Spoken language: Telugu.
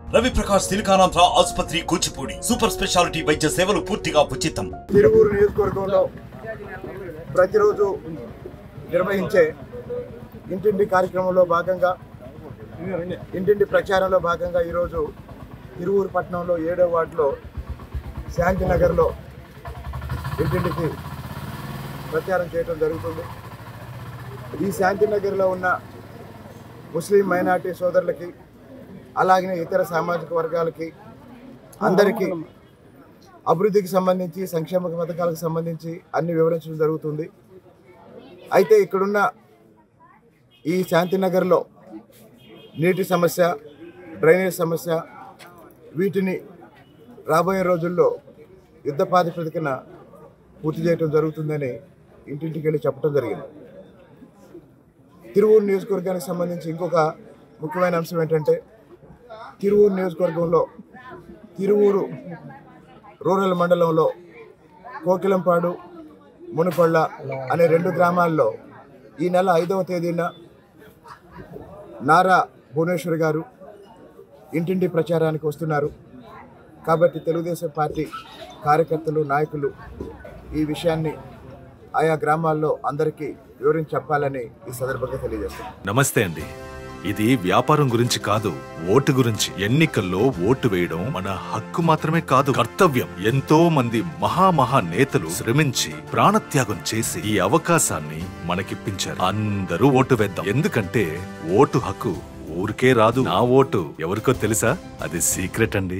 రవి ప్రకాష్ సిలికానాంధ్ర ఆసుపత్రి కూచిపూడి సూపర్ స్పెషాలిటీ వైద్య సేవలు పూర్తిగా ఉచితం తిరువూరు నియోజకవర్గంలో ప్రతిరోజు నిర్వహించే ఇంటింటి కార్యక్రమంలో భాగంగా ఇంటింటి ప్రచారంలో భాగంగా ఈరోజు తిరువూరు పట్టణంలో ఏడో వార్డులో శాంతినగర్లో ఇంటింటికి ప్రచారం చేయడం జరుగుతుంది ఈ శాంతినగర్లో ఉన్న ముస్లిం మైనార్టీ సోదరులకి అలాగే ఇతర సామాజిక వర్గాలకి అందరికీ అభివృద్ధికి సంబంధించి సంక్షేమ పథకాలకు సంబంధించి అన్ని వివరించడం జరుగుతుంది అయితే ఇక్కడున్న ఈ శాంతినగర్లో నీటి సమస్య డ్రైనేజ్ సమస్య వీటిని రాబోయే రోజుల్లో యుద్ధ ప్రాతిపదికన పూర్తి చేయడం జరుగుతుందని ఇంటింటికి వెళ్ళి చెప్పడం జరిగింది తిరువూరు నియోజకవర్గానికి సంబంధించి ఇంకొక ముఖ్యమైన అంశం ఏంటంటే తిరువూరు నియోజకవర్గంలో తిరువూరు రూరల్ మండలంలో కోకిలంపాడు మునుపళ్ళ అనే రెండు గ్రామాల్లో ఈ నెల ఐదవ తేదీన నారా భువనేశ్వర్ గారు ఇంటింటి ప్రచారానికి వస్తున్నారు కాబట్టి తెలుగుదేశం పార్టీ కార్యకర్తలు నాయకులు ఈ విషయాన్ని ఆయా గ్రామాల్లో అందరికీ వివరించి చెప్పాలని ఈ సందర్భంగా తెలియజేస్తున్నాను నమస్తే అండి ఇది వ్యాపారం గురించి కాదు ఓటు గురించి ఎన్నికల్లో ఓటు వేయడం మన హక్కు మాత్రమే కాదు కర్తవ్యం ఎంతో మంది మహామహా నేతలు శ్రమించి ప్రాణత్యాగం చేసి ఈ అవకాశాన్ని మనకిప్పించారు అందరూ ఓటు వేద్దాం ఎందుకంటే ఓటు హక్కు ఊరికే రాదు నా ఓటు ఎవరికో తెలుసా అది సీక్రెట్ అండి